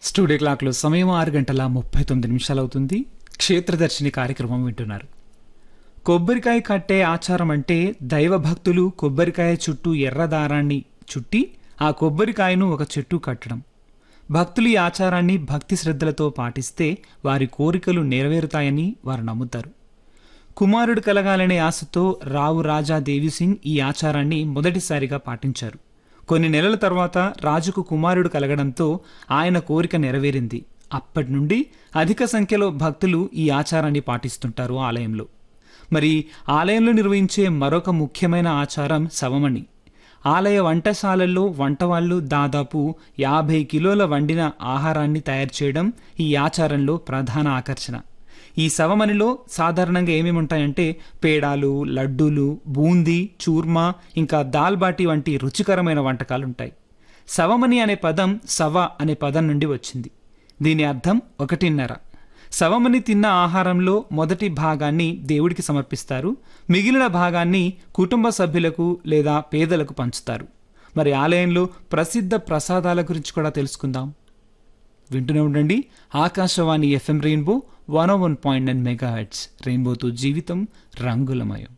studio క్లాక్లో సమయం ఆరు గంటల ముప్పై తొమ్మిది నిమిషాలు అవుతుంది క్షేత్రదర్శిని కార్యక్రమం వింటున్నారు కొబ్బరికాయ కట్టే ఆచారం అంటే దైవ భక్తులు కొబ్బరికాయ చుట్టూ ఎర్ర దారాన్ని చుట్టి ఆ కొబ్బరికాయను ఒక చెట్టు కట్టడం భక్తులు ఈ ఆచారాన్ని భక్తి శ్రద్ధలతో పాటిస్తే వారి కోరికలు నెరవేరుతాయని వారు నమ్ముతారు కుమారుడు కలగాలనే ఆశతో రావు రాజా దేవిసింగ్ ఈ ఆచారాన్ని మొదటిసారిగా పాటించారు కొన్ని నెలల తర్వాత రాజుకు కుమారుడు కలగడంతో ఆయన కోరిక నెరవేరింది అప్పటి నుండి అధిక సంఖ్యలో భక్తులు ఈ ఆచారాన్ని పాటిస్తుంటారు ఆలయంలో మరి ఆలయంలో నిర్వహించే మరొక ముఖ్యమైన ఆచారం శవమణి ఆలయ వంటశాలల్లో వంటవాళ్ళు దాదాపు యాభై కిలోల వండిన ఆహారాన్ని తయారు చేయడం ఈ ఆచారంలో ప్రధాన ఆకర్షణ ఈ శవమణిలో సాధారణంగా ఏమేమి ఉంటాయంటే పేడాలు లడ్డూలు బూందీ చూర్మా ఇంకా దాల్ బాటి వంటి రుచికరమైన వంటకాలు ఉంటాయి శవమణి అనే పదం సవ అనే పదం నుండి వచ్చింది దీని అర్థం ఒకటిన్నర శవమని తిన్న ఆహారంలో మొదటి భాగాన్ని దేవుడికి సమర్పిస్తారు మిగిలిన భాగాన్ని కుటుంబ సభ్యులకు లేదా పేదలకు పంచుతారు మరి ఆలయంలో ప్రసిద్ధ ప్రసాదాల గురించి కూడా తెలుసుకుందాం వింటూనే ఉండండి Akashvani FM rainbow one one point nine megahertz రెయిన్బోతో జీవితం రంగులమయం